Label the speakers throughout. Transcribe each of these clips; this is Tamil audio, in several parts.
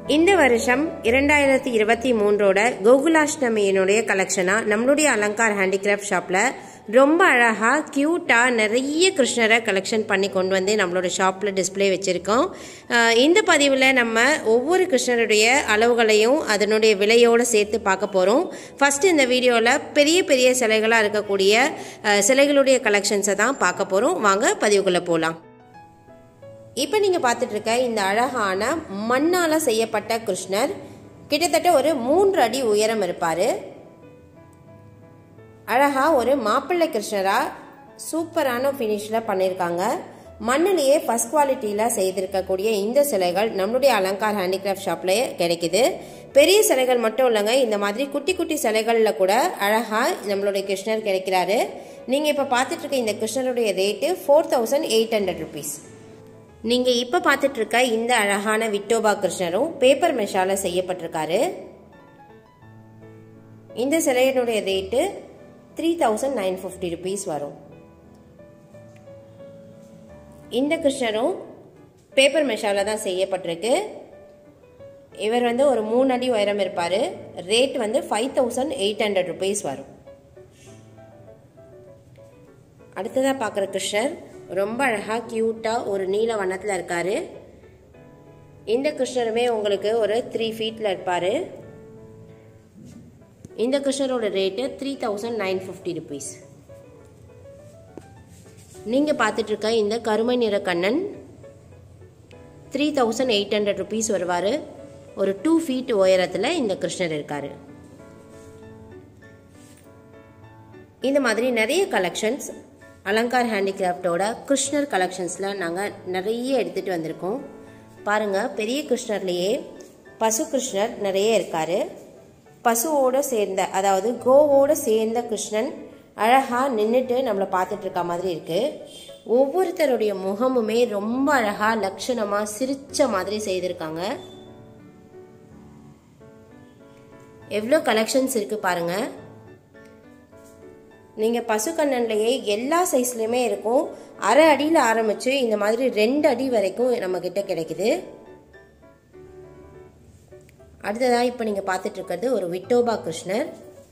Speaker 1: இந்த வருஷம் இரண்டாயிரத்தி இருபத்தி மூன்றோட கோகுலாஷ்டமியினுடைய கலெக்ஷனாக நம்மளுடைய அலங்கார் ஹேண்டிகிராஃப்ட் ஷாப்பில் ரொம்ப அழகாக க்யூட்டாக நிறைய கிருஷ்ணரை கலெக்ஷன் பண்ணி கொண்டு வந்து நம்மளோட ஷாப்பில் டிஸ்ப்ளே வச்சுருக்கோம் அஹ் இந்த பதிவில் நம்ம ஒவ்வொரு கிருஷ்ணருடைய அளவுகளையும் அதனுடைய விலையோடு சேர்த்து பார்க்க போகிறோம் ஃபஸ்ட்டு இந்த வீடியோவில் பெரிய பெரிய சிலைகளாக இருக்கக்கூடிய அஹ், சிலைகளுடைய கலெக்ஷன்ஸை தான் பார்க்க போகிறோம் வாங்க பதிவுக்குள்ளே போகலாம் இப்போ நீங்கள் பார்த்துட்டு இருக்க இந்த அழகான மண்ணால் செய்யப்பட்ட கிருஷ்ணர் கிட்டத்தட்ட ஒரு மூன்று அடி உயரம் இருப்பார் அழகாக ஒரு மாப்பிள்ளை கிருஷ்ணராக சூப்பரான ஃபினிஷில் பண்ணியிருக்காங்க மண்ணிலேயே ஃபஸ்ட் குவாலிட்டியில் செய்திருக்கக்கூடிய இந்த சிலைகள் நம்மளுடைய அலங்கார் ஹேண்டிகிராஃப்ட் ஷாப்லேயே கிடைக்குது பெரிய சிலைகள் மட்டும் இல்லைங்க இந்த மாதிரி குட்டி குட்டி சிலைகளில் கூட அழகாக நம்மளுடைய கிருஷ்ணர் கிடைக்கிறாரு நீங்கள் இப்போ பார்த்துட்டு இருக்க இந்த கிருஷ்ணருடைய rate four thousand eight hundred rupees நீங்கள் இப்போ பார்த்துட்டு இருக்க இந்த அழகான விட்டோபா கிருஷ்ணரும் பேப்பர் மெஷால செய்யப்பட்டிருக்காரு இந்த சிலையினுடைய rate three thousand nine fifty rupees வரும் இந்த கிருஷ்ணரும் பேப்பர் மெஷால தான் செய்யப்பட்டிருக்கு இவர் வந்து ஒரு மூணு அடி உயரம் இருப்பார் ரேட் வந்து five thousand eight hundred rupees வரும் அடுத்ததாக பார்க்குற கிருஷ்ணர் ரொம்ப அழகாக க்யூட்டாக ஒரு நீல வண்ணத்தில் இருக்கார் இந்த கிருஷ்ணருமே உங்களுக்கு ஒரு த்ரீ ஃபீட்டில் இருப்பார் இந்த கிருஷ்ணரோட rate three thousand nine fifty rupees நீங்கள் பார்த்துட்டு இருக்க இந்த கருமை நிற Kannan three thousand eight hundred rupees வருவார் ஒரு டூ ஃபீட் உயரத்தில் இந்த கிருஷ்ணர் இருக்கார் இந்த மாதிரி நிறைய கலெக்ஷன்ஸ் அலங்கார் ஹேண்டிகிராஃப்டோட கிருஷ்ணர் கலெக்ஷன்ஸில் நாங்கள் நிறைய எடுத்துகிட்டு வந்திருக்கோம் பாருங்கள் பெரிய கிருஷ்ணர்லேயே பசு கிருஷ்ணர் நிறைய இருக்கார் பசுவோடு சேர்ந்த அதாவது கோவோடு சேர்ந்த கிருஷ்ணன் அழகாக நின்றுட்டு நம்மளை பார்த்துட்டு இருக்க மாதிரி இருக்குது ஒவ்வொருத்தருடைய முகமுமே ரொம்ப அழகாக லட்சணமாக சிரிச்ச மாதிரி செய்திருக்காங்க எவ்வளோ கலெக்ஷன்ஸ் இருக்குது பாருங்கள் நீங்கள் பசுக்கண்ணன்லையே எல்லா சைஸ்லையுமே இருக்கும் அரை அடியில் ஆரம்பித்து இந்த மாதிரி ரெண்டு அடி வரைக்கும் நம்மக்கிட்ட கிடைக்குது அடுத்ததாக இப்போ நீங்கள் பார்த்துட்டு இருக்கிறது ஒரு விட்டோபா கிருஷ்ணர்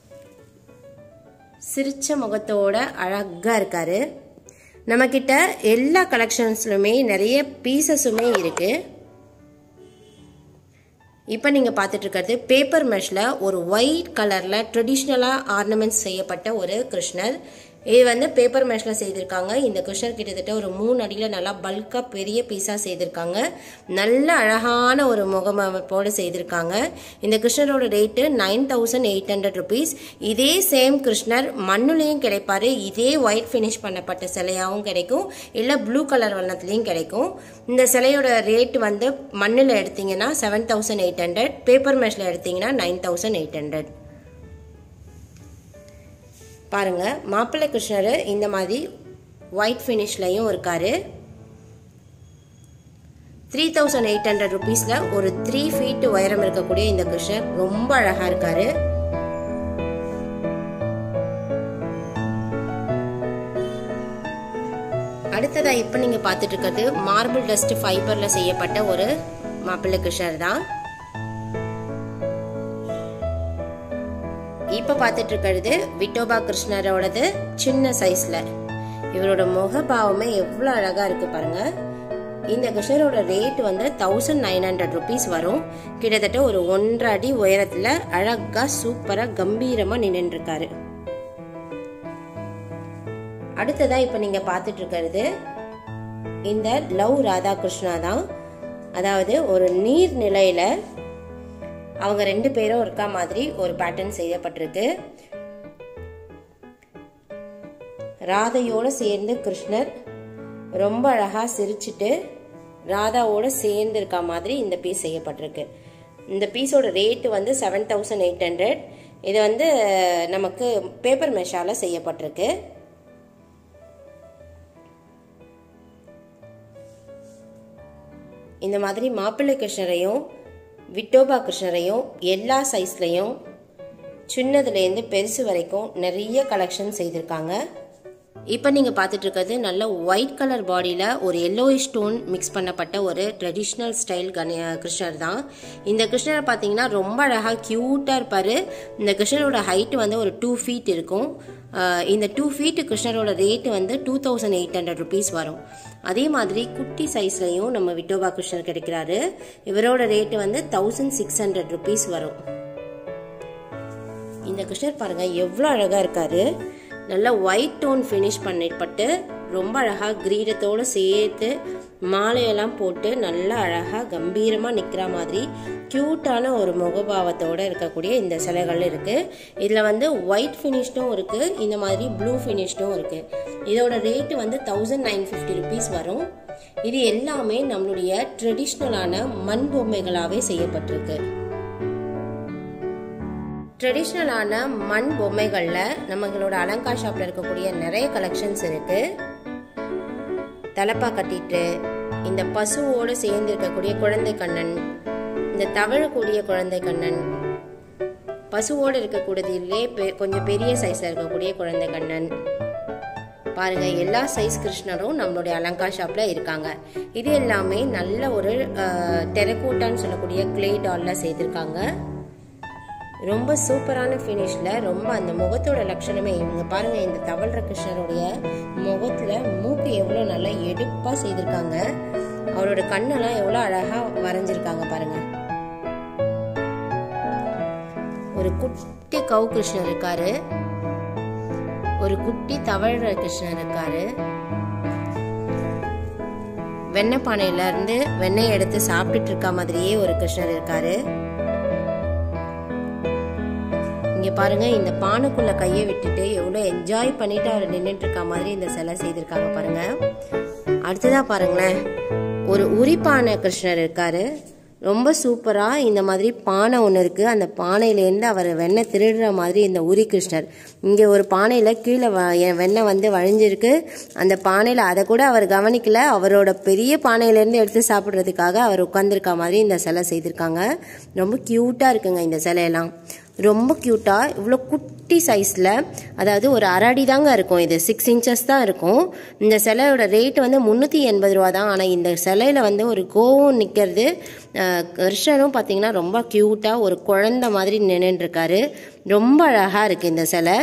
Speaker 1: சிரிச்ச முகத்தோட அழகாக இருக்காரு நம்மக்கிட்ட எல்லா கலெக்ஷன்ஸ்லுமே நிறைய பீசஸுமே இருக்குது இப்போ நீங்கள் பார்த்துட்டு இருக்கிறது பேப்பர் மெஷில் ஒரு ஒயிட் கலரில் ட்ரெடிஷ்னலாக ஆர்னமெண்ட்ஸ் செய்யப்பட்ட ஒரு கிருஷ்ணர் இது வந்து பேப்பர் மெஷில் செய்திருக்காங்க இந்த கிருஷ்ணர் கிட்டத்தட்ட ஒரு மூணு அடியில் நல்லா பல்காக பெரிய பீஸாக செய்திருக்காங்க நல்ல அழகான ஒரு முகமமைப்போடு செய்திருக்காங்க இந்த கிருஷ்ணரோட rate nine thousand eight hundred rupees இதே சேம் கிருஷ்ணர் மண்ணுலேயும் கிடைப்பாரு இதே ஒயிட் ஃபினிஷ் பண்ணப்பட்ட சிலையாகவும் கிடைக்கும் இல்லை ப்ளூ கலர் வண்ணத்துலேயும் கிடைக்கும் இந்த சிலையோட ரேட் வந்து மண்ணில் எடுத்தீங்கன்னா seven thousand eight hundred paper மெஷில் எடுத்தீங்கன்னா நைன் தௌசண்ட் எயிட் ஹண்ட்ரட் பாருங்க மாப்பிள்ளை கிருஷ்ணர் இந்த மாதிரி ஒயிட் ஃபினிஷ்லையும் இருக்காரு த்ரீ தௌசண்ட் எயிட் ஹண்ட்ரட் ருபீஸில் ஒரு த்ரீ ஃபீட் உயரம் இருக்கக்கூடிய இந்த கிருஷ்ணர் ரொம்ப அழகாக இருக்காரு அடுத்ததா இப்போ நீங்க பார்த்துட்டு இருக்கிறது மார்பிள் டஸ்ட் ஃபைபர்ல செய்யப்பட்ட ஒரு மாப்பிள்ளை கிருஷ்ணர் தான் இப்போ பார்த்துட்டு இருக்கிறது விட்டோபா கிருஷ்ணரோடது சின்ன சைஸ்ல இவரோட முகபாவமே எவ்வளோ அழகா இருக்கு பாருங்க இந்த கிருஷ்ணரோட ரேட் வந்து தௌசண்ட் நைன் ஹண்ட்ரட் ருபீஸ் வரும் கிட்டத்தட்ட ஒரு ஒன்றரை அடி உயரத்துல அழகா சூப்பரா கம்பீரமா நின்று இருக்காரு அடுத்ததா இப்போ நீங்க பார்த்துட்டு இருக்கிறது இந்த லவ் ராதாகிருஷ்ணா தான் அதாவது ஒரு நீர் நிலையில அவங்க ரெண்டு பேரும் இருக்கா மாதிரி ஒரு பேட்டர்ன் செய்யப்பட்டிருக்கு ராதையோட சேர்ந்து கிருஷ்ணர் ரொம்ப அழகா சிரிச்சிட்டு ராதாவோட சேர்ந்து இருக்க மாதிரி இந்த பீஸ் செய்யப்பட்டிருக்கு இந்த பீஸோட ரேட்டு வந்து செவன் தௌசண்ட் எயிட் ஹண்ட்ரட் இது வந்து நமக்கு பேப்பர் மெஷால செய்யப்பட்டிருக்கு இந்த மாதிரி மாப்பிள்ளை கிருஷ்ணரையும் விட்டோபா கிருஷ்ணரையும் எல்லா சைஸ்லையும் சின்னதுலேருந்து பெருசு வரைக்கும் நிறைய கலெக்ஷன் செய்திருக்காங்க இப்போ நீங்கள் பார்த்துட்டு இருக்கிறது நல்ல ஒயிட் கலர் பாடியில் ஒரு எல்லோயிஷ் ஸ்டோன் மிக்ஸ் பண்ணப்பட்ட ஒரு ட்ரெடிஷ்னல் ஸ்டைல் கணே கிருஷ்ணர் தான் இந்த கிருஷ்ணரை பார்த்தீங்கன்னா ரொம்ப அழகாக க்யூட்டாக இருப்பார் இந்த கிருஷ்ணரோட ஹைட்டு வந்து ஒரு டூ ஃபீட் இருக்கும் ஆஹ் இந்த டூ ஃபீட் கிருஷ்ணரோட ரேட்டு வந்து two thousand eight hundred rupees வரும் அதே மாதிரி குட்டி சைஸ்லையும் நம்ம விட்டோபா கிருஷ்ணர் கிடைக்கிறாரு இவரோட ரேட்டு வந்து தௌசண்ட் சிக்ஸ் ஹண்ட்ரட் ருபீஸ் வரும் இந்த கிருஷ்ணர் பாருங்க எவ்வளோ அழகா இருக்காரு நல்ல ஒயிட் டோன் ஃபினிஷ் பண்ணிப்பட்டு ரொம்ப அழகா கிரீடத்தோடு சேர்த்து மாலையெல்லாம் போட்டு நல்லா அழகா கம்பீரமா நிக்கிற மாதிரி கியூட்டான ஒரு முகபாவத்தோட இருக்கக்கூடிய இந்த சிலைகள் இருக்கு இதுல வந்து ஒயிட் ஃபினிஷ்டும் இருக்கு இந்த மாதிரி ப்ளூ ஃபினிஷ்டும் இருக்கு இதோட ரேட்டு வந்து தௌசண்ட் நைன் ஃபிஃப்டி ருபீஸ் வரும் இது எல்லாமே நம்மளுடைய ட்ரெடிஷ்னலான மண் பொம்மைகளாகவே செய்யப்பட்டிருக்கு ட்ரெடிஷ்னலான மண் பொம்மைகளில் நம்மளோட அலங்கார் ஷாப்பில் இருக்கக்கூடிய நிறைய கலெக்ஷன்ஸ் இருக்கு தலப்பா கட்டிட்டு இந்த பசுவோடு சேர்ந்து இருக்கக்கூடிய குழந்தை கண்ணன் இந்த தவழக்கூடிய குழந்தை கண்ணன் பசுவோடு இருக்கக்கூடியதிலே பெ- கொஞ்சம் பெரிய சைஸ்ல இருக்கக்கூடிய குழந்தை கண்ணன் பாருங்க எல்லா சைஸ் கிருஷ்ணரும் நம்மளுடைய அலங்கார் ஷாப்ல இருக்காங்க இது எல்லாமே நல்ல ஒரு டெரகோட்டான்னு சொல்லக்கூடிய கிளே டால்ல செய்திருக்காங்க ரொம்ப சூப்பரான ஃபினிஷ்ல ரொம்ப அந்த முகத்தோட லட்சணமே இவங்க பாருங்க இந்த தவழ்ற கிருஷ்ணருடைய முகத்துல மூக்கு எவ்வளவு நல்லா எடுப்பா செய்திருக்காங்க அவரோட கண்ணெல்லாம் எவ்வளவு அழகா வரைஞ்சிருக்காங்க பாருங்க ஒரு குட்டி கவு கிருஷ்ணர் இருக்காரு ஒரு குட்டி தவழ்ற கிருஷ்ணர் இருக்காரு வெண்ணெய் பானையில இருந்து வெண்ணெய் எடுத்து சாப்பிட்டுட்டு இருக்க மாதிரியே ஒரு கிருஷ்ணர் இருக்காரு இங்க பாருங்க இந்த பானைக்குள்ள கையை விட்டுட்டு எவ்வளவு என்ஜாய் பண்ணிட்டு அவர் நின்னுட்டு இருக்க மாதிரி இந்த சிலை செய்திருக்காங்க பாருங்க அடுத்ததா பாருங்களேன் ஒரு உரிப்பானை கிருஷ்ணர் இருக்காரு ரொம்ப சூப்பரா இந்த மாதிரி பானை ஒன்று இருக்கு அந்த பானையிலேருந்து அவர் வெண்ணெய் திருடுற மாதிரி இந்த உரி கிருஷ்ணர் இங்க ஒரு பானையில கீழே வ- என் வெண்ணெய் வந்து வழிஞ்சிருக்கு அந்த பானையில அதை கூட அவர் கவனிக்கல அவரோட பெரிய பானையிலேருந்து எடுத்து சாப்பிட்றதுக்காக அவர் உட்கார்ந்திருக்க மாதிரி இந்த சிலை செய்திருக்காங்க ரொம்ப கியூட்டா இருக்குங்க இந்த சிலையெல்லாம் ரொம்ப க்யூட்டாக இவ்வளோ குட்டி சைஸில் அதாவது ஒரு அரை அடி தாங்க இருக்கும் இது சிக்ஸ் இன்ச்சஸ் தான் இருக்கும் இந்த சிலையோட ரேட் வந்து முந்நூற்றி எண்பது ரூபா தான் ஆனால் இந்த சிலையில் வந்து ஒரு கோவம் நிற்கிறது கிருஷ்ணரும் பார்த்தீங்கன்னா ரொம்ப க்யூட்டாக ஒரு குழந்தை மாதிரி நின்றுட்டுருக்காரு ரொம்ப அழகாக இருக்குது இந்த சிலை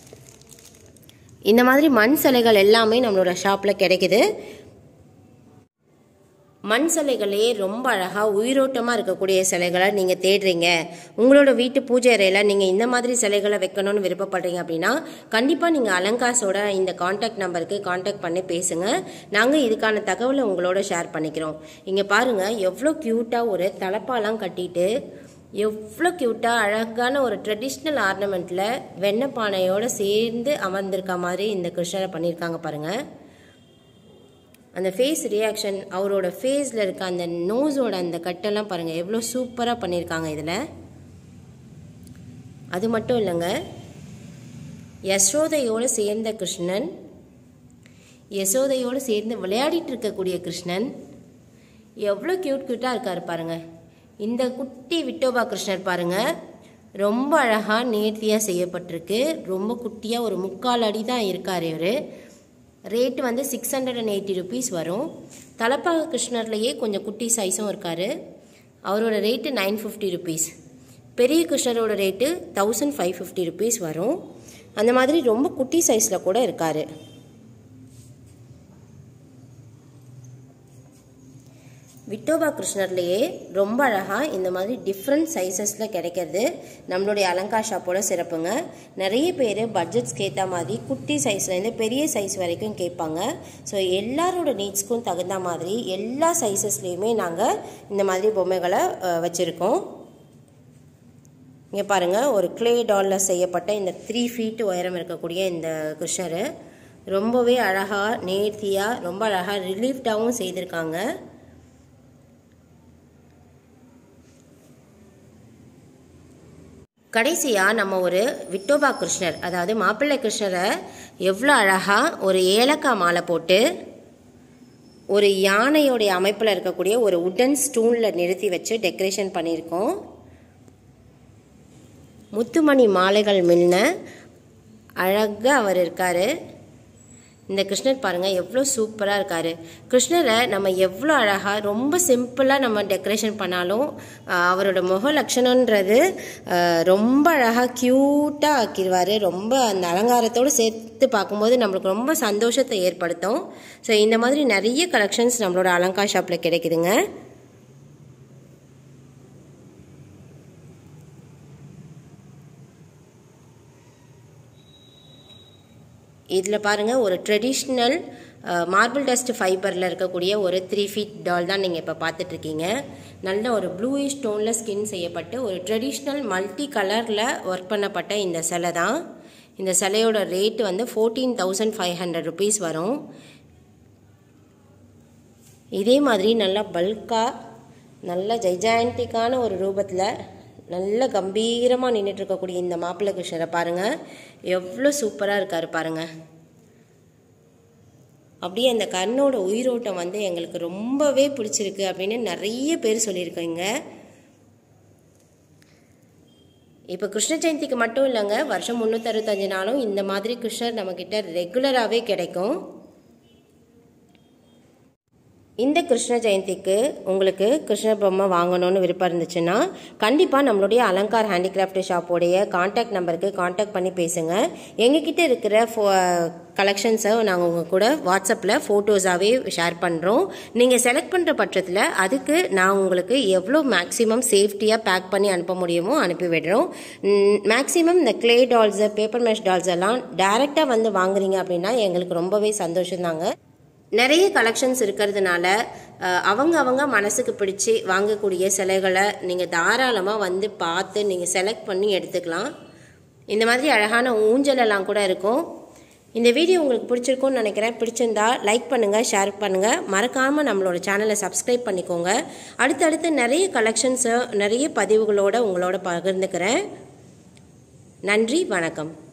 Speaker 1: இந்த மாதிரி மண் சிலைகள் எல்லாமே நம்மளோட ஷாப்பில் கிடைக்குது மண் சிலைகளே ரொம்ப அழகாக உயிரோட்டமாக இருக்கக்கூடிய சிலைகளை நீங்கள் தேடுறீங்க உங்களோட வீட்டு பூஜை அறையில் நீங்கள் இந்த மாதிரி சிலைகளை வைக்கணும்னு விருப்பப்படுறீங்க அப்படின்னா கண்டிப்பாக நீங்கள் அலங்காஸோட இந்த காண்டாக்ட் நம்பருக்கு காண்டாக்ட் பண்ணி பேசுங்க நாங்கள் இதுக்கான தகவலை உங்களோட ஷேர் பண்ணிக்கிறோம் இங்கே பாருங்கள் எவ்வளோ க்யூட்டாக ஒரு தலப்பாலாம் கட்டிட்டு எவ்வளோ க்யூட்டாக அழகான ஒரு ட்ரெடிஷ்னல் ஆர்னமெண்ட்டில் வெண்ணெய் பானையோடு சேர்ந்து அமர்ந்திருக்க மாதிரி இந்த கிருஷ்ணரை பண்ணியிருக்காங்க பாருங்கள் அந்த ஃபேஸ் ரியாக்ஷன் அவரோட ஃபேஸில் இருக்க அந்த நோஸோட அந்த கட்டெல்லாம் பாருங்கள் எவ்வளோ சூப்பராக பண்ணியிருக்காங்க இதில் அது மட்டும் இல்லைங்க யசோதையோடு சேர்ந்த கிருஷ்ணன் யசோதையோடு சேர்ந்து விளையாடிட்டு இருக்கக்கூடிய கிருஷ்ணன் எவ்வளோ க்யூட் க்யூட்டாக இருக்காரு பாருங்க இந்த குட்டி விட்டோபா கிருஷ்ணர் பாருங்க ரொம்ப அழகாக நேர்த்தியாக செய்யப்பட்டிருக்கு ரொம்ப குட்டியாக ஒரு முக்கால் அடி தான் இருக்கார் இவர் ரேட் வந்து six hundred and eighty rupees வரும் தலப்பாக கிருஷ்ணர்லேயே கொஞ்சம் குட்டி சைஸும் இருக்கார் அவரோட ரேட்டு நைன் ஃபிஃப்டி ருபீஸ் பெரிய கிருஷ்ணரோட rate thousand five fifty rupees வரும் அந்த மாதிரி ரொம்ப குட்டி சைஸில் கூட இருக்கார் விட்டோபா கிருஷ்ணர்லேயே ரொம்ப அழகாக இந்த மாதிரி டிஃப்ரெண்ட் சைஸஸில் கிடைக்கிறது நம்மளுடைய அலங்கார் ஷாப்போட சிறப்புங்க நிறைய பேர் பட்ஜெட்ஸ்க்கு ஏற்ற மாதிரி குட்டி சைஸ்லேருந்து பெரிய சைஸ் வரைக்கும் கேட்பாங்க ஸோ எல்லாரோட நீட்ஸ்க்கும் தகுந்த மாதிரி எல்லா சைஸஸ்லேயுமே நாங்கள் இந்த மாதிரி பொம்மைகளை வச்சுருக்கோம் இங்கே பாருங்கள் ஒரு க்ளே டாலில் செய்யப்பட்ட இந்த த்ரீ ஃபீட் உயரம் இருக்கக்கூடிய இந்த கிருஷ்ணர் ரொம்பவே அழகாக நேர்த்தியாக ரொம்ப அழகாக ரிலீஃப்டாகவும் செய்திருக்காங்க கடைசியாக நம்ம ஒரு விட்டோபா கிருஷ்ணர் அதாவது மாப்பிள்ளை கிருஷ்ணரை எவ்வளோ அழகாக ஒரு ஏலக்காய் மாலை போட்டு ஒரு யானையோடைய அமைப்பில் இருக்கக்கூடிய ஒரு உடன் ஸ்டூனில் நிறுத்தி வச்சு டெக்கரேஷன் பண்ணியிருக்கோம் முத்துமணி மாலைகள் மின்ன அழகாக அவர் இருக்கார் இந்த கிருஷ்ணர் பாருங்கள் எவ்வளோ சூப்பராக இருக்கார் கிருஷ்ணரை நம்ம எவ்வளோ அழகாக ரொம்ப சிம்பிளாக நம்ம டெக்கரேஷன் பண்ணாலும் ஆஹ், அவரோட முக லட்சணன்றது ஆஹ், ரொம்ப அழகாக க்யூட்டாக ஆக்கிடுவார் ரொம்ப அந்த அலங்காரத்தோடு சேர்த்து பார்க்கும்போது நம்மளுக்கு ரொம்ப சந்தோஷத்தை ஏற்படுத்தும் ஸோ இந்த மாதிரி நிறைய கலெக்ஷன்ஸ் நம்மளோட அலங்கார் ஷாப்பில் கிடைக்குதுங்க இதில் பாருங்கள் ஒரு ட்ரெடிஷ்னல் மார்பிள் டஸ்ட் ஃபைபரில் இருக்கக்கூடிய ஒரு த்ரீ ஃபீட் டால் தான் நீங்கள் இப்போ பார்த்துட்ருக்கீங்க நல்ல ஒரு ப்ளூயிஷ் ஸ்டோனில் ஸ்கின் செய்யப்பட்டு ஒரு ட்ரெடிஷ்னல் மல்டி கலரில் ஒர்க் பண்ணப்பட்ட இந்த சிலை தான் இந்த சிலையோட ரேட் வந்து fourteen thousand five hundred rupees வரும் இதே மாதிரி நல்லா பல்காக நல்ல ஜைஜாண்டிக்கான ஒரு ரூபத்தில் நல்ல கம்பீரமாக நின்றுட்டு இருக்கக்கூடிய இந்த மாப்பிள்ளை கிருஷ்ணரை பாருங்கள் எவ்வளோ சூப்பராக இருக்கார் பாருங்கள் அப்படியே அந்த கண்ணோட உயிரோட்டம் வந்து எங்களுக்கு ரொம்பவே பிடிச்சிருக்கு அப்படின்னு நிறைய பேர் சொல்லியிருக்கீங்க இப்போ கிருஷ்ண ஜெயந்திக்கு மட்டும் இல்லைங்க வருஷம் முந்நூற்றறுபத்தஞ்சு நாளும் இந்த மாதிரி கிருஷ்ணர் நம்மக்கிட்ட ரெகுலராகவே கிடைக்கும் இந்த கிருஷ்ண ஜெயந்திக்கு உங்களுக்கு கிருஷ்ண பொம்மை வாங்கணும்னு விருப்பம் இருந்துச்சுன்னா கண்டிப்பாக நம்மளுடைய அலங்கார் ஹேண்டிகிராஃப்ட் ஷாப்போடைய காண்டாக்ட் நம்பருக்கு காண்டாக்ட் பண்ணி பேசுங்க எங்ககிட்ட இருக்கிற ஃபோ கலெக்ஷன்ஸை நாங்கள் உங்கள் கூட வாட்ஸ்அப்பில் ஃபோட்டோஸாகவே ஷேர் பண்ணுறோம் நீங்கள் செலக்ட் பண்ணுற பட்சத்தில் அதுக்கு நான் உங்களுக்கு எவ்வளோ மேக்ஸிமம் சேஃப்டியாக பேக் பண்ணி அனுப்ப முடியுமோ அனுப்பி விடுறோம் மேக்ஸிமம் இந்த clay dolls paper mesh dolls எல்லாம் டைரெக்டாக வந்து வாங்குறீங்க அப்படின்னா எங்களுக்கு ரொம்பவே சந்தோஷம் தாங்க நிறைய கலெக்ஷன்ஸ் இருக்கிறதுனால அஹ், அவங்க அவங்க மனசுக்கு பிடிச்சி வாங்கக்கூடிய சிலைகளை நீங்கள் தாராளமாக வந்து பார்த்து நீங்கள் செலக்ட் பண்ணி எடுத்துக்கலாம் இந்த மாதிரி அழகான ஊஞ்சல் எல்லாம் கூட இருக்கும் இந்த வீடியோ உங்களுக்கு பிடிச்சிருக்கும்னு நினைக்கிறேன் பிடிச்சிருந்தா லைக் பண்ணுங்கள் ஷேர் பண்ணுங்கள் மறக்காமல் நம்மளோட சேனலை சப்ஸ்கிரைப் பண்ணிக்கோங்க அடுத்தடுத்து நிறைய கலெக்ஷன்ஸு நிறைய பதிவுகளோடு உங்களோட பகிர்ந்துக்கிறேன் நன்றி வணக்கம்